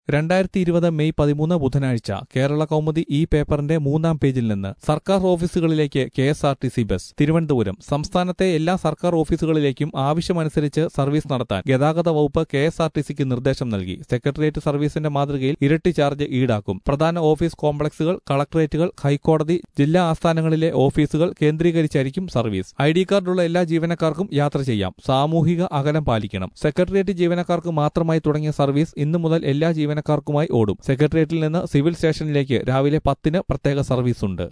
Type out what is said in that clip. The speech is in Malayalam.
രണ്ടായിരത്തി ഇരുപത് മെയ് പതിമൂന്ന് ബുധനാഴ്ച കേരള കൗമുദി ഈ പേപ്പറിന്റെ മൂന്നാം പേജിൽ നിന്ന് സർക്കാർ ഓഫീസുകളിലേക്ക് K S R T C bus Thiruvananthapuram സംസ്ഥാനത്തെ എല്ലാ സർക്കാർ ഓഫീസുകളിലേക്കും ആവശ്യമനുസരിച്ച് സർവീസ് നടത്താൻ ഗതാഗത വകുപ്പ് കെ എസ് ആർ ടി സിക്ക് നിർദ്ദേശം നൽകി സെക്രട്ടേറിയറ്റ് സർവീസിന്റെ മാതൃകയിൽ ഇരട്ടി ചാർജ് ഈടാക്കും പ്രധാന ഓഫീസ് കോംപ്ലക്സുകൾ കളക്ടറേറ്റുകൾ ഹൈക്കോടതി ജില്ലാ ആസ്ഥാനങ്ങളിലെ ഓഫീസുകൾ കേന്ദ്രീകരിച്ചായിരിക്കും സർവീസ് ഐ ഡി കാർഡുള്ള എല്ലാ ജീവനക്കാർക്കും യാത്ര ചെയ്യാം സാമൂഹിക അകലം പാലിക്കണം സെക്രട്ടേറിയറ്റ് ജീവനക്കാർക്ക് മാത്രമായി തുടങ്ങിയ സർവീസ് ഇന്നു മുതൽ എല്ലാ ജീവനക്കാർക്കുമായി ഓടും സെക്രട്ടേറിയറ്റിൽ നിന്ന് സിവിൽ സ്റ്റേഷനിലേക്ക് രാവിലെ പത്തിന് പ്രത്യേക സർവീസ് ഉണ്ട്